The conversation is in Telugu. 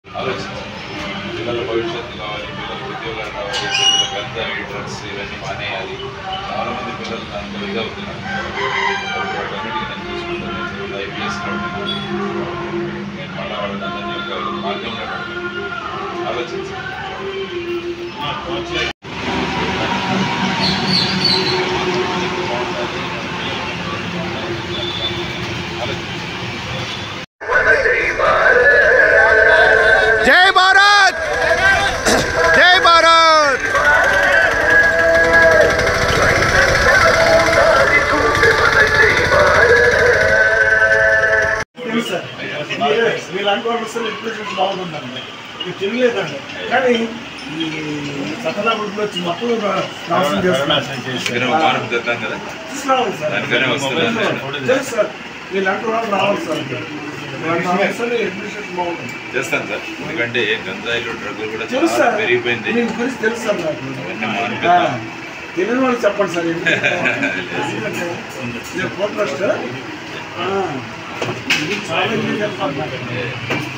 ఆలోచించాలి పిల్లల భవిష్యత్తు కావాలి పిల్లల ఉద్యోగాలు కావాలి పిల్లల గంజాయి డ్రగ్స్ ఇవన్నీ మానేయాలి చాలా మంది పిల్లలు దాంట్లో ఇదవుతున్నారు వాటన్నిటికీ నేను చూసుకుంటాను ఐపీఎస్ నేను మళ్ళీ వాళ్ళందరినీ ఒక మార్గంలో పెడతాను ఆలోచించాలి జై భారత్ జై భారత్ తెలుసు సార్ మీరు- మీలాంటి వాళ్ళు వస్తే ఎప్పుడు చూసి బాగుంటుందండి ఇది తిరగలేదండి కానీ ఈ సతనాపురంలో వచ్చి మొత్తం నాశనం చేస్తున్నారు ఇక్కడ ఒక మార్పు తెద్దాం కదా తీసుకురావాలి సార్ దానికనే వస్తున్నారు తెలుసు సార్ మీలాంటి వాళ్ళు రావాలి సార్ మీలాంటి వాళ్ళు వస్తే అడ్మినిస్ట్రేషన్ బాగుంటుంది చేస్తాను సార్ ఎందుకంటే గంజాయిలు డ్రగ్గులు కూడా తెలుసు చాలా సార్ పెరిగిపోయింది దీని గురించి తెలుసు సార్ నాకు ఇవన్నీ ఆ, మానిపిద్దాం తెలియని వాళ్ళు చెప్పండి సార్ ఎందుకంటే నేను కోర్టు ట్రస్ట్ ఇది చాలా ఇది చెప్తాను నాకు.